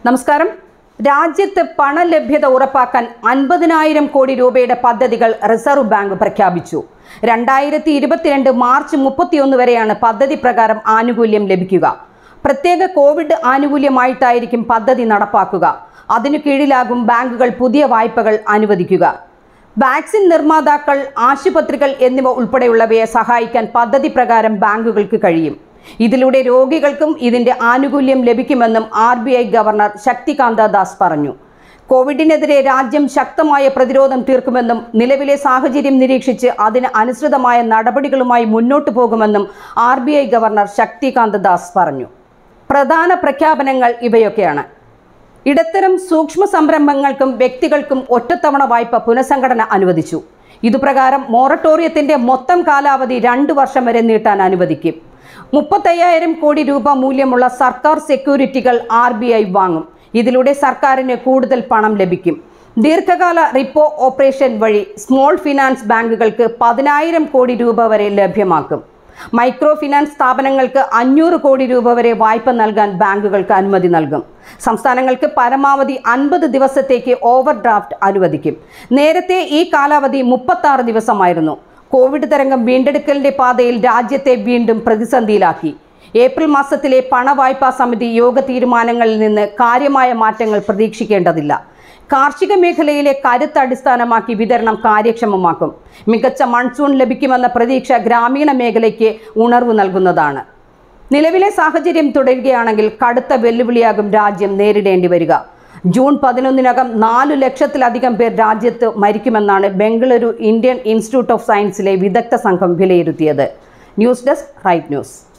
നമസ്കാരം രാജ്യത്ത് പണലഭ്യത ഉറപ്പാക്കാൻ അൻപതിനായിരം കോടി രൂപയുടെ പദ്ധതികൾ റിസർവ് ബാങ്ക് പ്രഖ്യാപിച്ചു രണ്ടായിരത്തി ഇരുപത്തിരണ്ട് മാർച്ച് മുപ്പത്തിയൊന്ന് വരെയാണ് പദ്ധതി പ്രകാരം ആനുകൂല്യം ലഭിക്കുക പ്രത്യേക കോവിഡ് ആനുകൂല്യമായിട്ടായിരിക്കും പദ്ധതി നടപ്പാക്കുക അതിനു കീഴിലാകും ബാങ്കുകൾ പുതിയ വായ്പകൾ അനുവദിക്കുക വാക്സിൻ നിർമ്മാതാക്കൾ ആശുപത്രികൾ എന്നിവ ഉൾപ്പെടെയുള്ളവയെ സഹായിക്കാൻ പദ്ധതി പ്രകാരം ബാങ്കുകൾക്ക് കഴിയും ഇതിലൂടെ രോഗികൾക്കും ഇതിന്റെ ആനുകൂല്യം ലഭിക്കുമെന്നും R B I governor Shaktikanta Das പറഞ്ഞു കോവിഡിനെതിരെ രാജ്യം ശക്തമായ പ്രതിരോധം തീർക്കുമെന്നും നിലവിലെ സാഹചര്യം നിരീക്ഷിച്ച് അതിന് അനുസൃതമായ നടപടികളുമായി മുന്നോട്ടു പോകുമെന്നും R B I governor Shaktikanta Das പറഞ്ഞു പ്രധാന പ്രഖ്യാപനങ്ങൾ ഇവയൊക്കെയാണ് ഇടത്തരം സൂക്ഷ്മ സംരംഭങ്ങൾക്കും വ്യക്തികൾക്കും ഒറ്റത്തവണ വായ്പ പുനഃസംഘടന അനുവദിച്ചു ഇതുപ്രകാരം മൊറട്ടോറിയത്തിന്റെ മൊത്തം കാലാവധി രണ്ടു വർഷം വരെ നീട്ടാൻ അനുവദിക്കും മുപ്പത്തയ്യായിരം കോടി രൂപ മൂല്യമുള്ള സർക്കാർ സെക്യൂരിറ്റികൾ ആർ ബി ഐ വാങ്ങും ഇതിലൂടെ സർക്കാരിന് കൂടുതൽ പണം ലഭിക്കും ദീർഘകാല റിപ്പോ ഓപ്പറേഷൻ വഴി സ്മോൾ ഫിനാൻസ് ബാങ്കുകൾക്ക് പതിനായിരം കോടി രൂപ വരെ ലഭ്യമാക്കും മൈക്രോ ഫിനാൻസ് സ്ഥാപനങ്ങൾക്ക് അഞ്ഞൂറ് കോടി രൂപ വരെ വായ്പ നൽകാൻ ബാങ്കുകൾക്ക് അനുമതി നൽകും സംസ്ഥാനങ്ങൾക്ക് പരമാവധി അൻപത് ദിവസത്തേക്ക് ഓവർ ഡ്രാഫ്റ്റ് അനുവദിക്കും നേരത്തെ ഈ കാലാവധി മുപ്പത്തി ആറ് ദിവസമായിരുന്നു കോവിഡ് തരംഗം വീണ്ടെടുക്കലിന്റെ പാതയിൽ രാജ്യത്തെ വീണ്ടും പ്രതിസന്ധിയിലാക്കി ഏപ്രിൽ മാസത്തിലെ പണവായ്പാ സമിതി യോഗ തീരുമാനങ്ങളിൽ നിന്ന് കാര്യമായ മാറ്റങ്ങൾ പ്രതീക്ഷിക്കേണ്ടതില്ല കാർഷിക മേഖലയിലെ കരുത്ത് അടിസ്ഥാനമാക്കി വിതരണം കാര്യക്ഷമമാക്കും മികച്ച മൺസൂൺ ലഭിക്കുമെന്ന പ്രതീക്ഷ ഗ്രാമീണ മേഖലയ്ക്ക് ഉണർവ് നൽകുന്നതാണ് നിലവിലെ സാഹചര്യം തുടരുകയാണെങ്കിൽ കടുത്ത വെല്ലുവിളിയാകും രാജ്യം നേരിടേണ്ടി വരിക ജൂൺ പതിനൊന്നിനകം നാലു ലക്ഷത്തിലധികം പേർ രാജ്യത്ത് മരിക്കുമെന്നാണ് ബംഗളൂരു ഇന്ത്യൻ ഇൻസ്റ്റിറ്റ്യൂട്ട് ഓഫ് സയൻസിലെ വിദഗ്ധ സംഘം വിലയിരുത്തിയത് ന്യൂസ് ഡെസ്ക് റൈറ്റ് ന്യൂസ്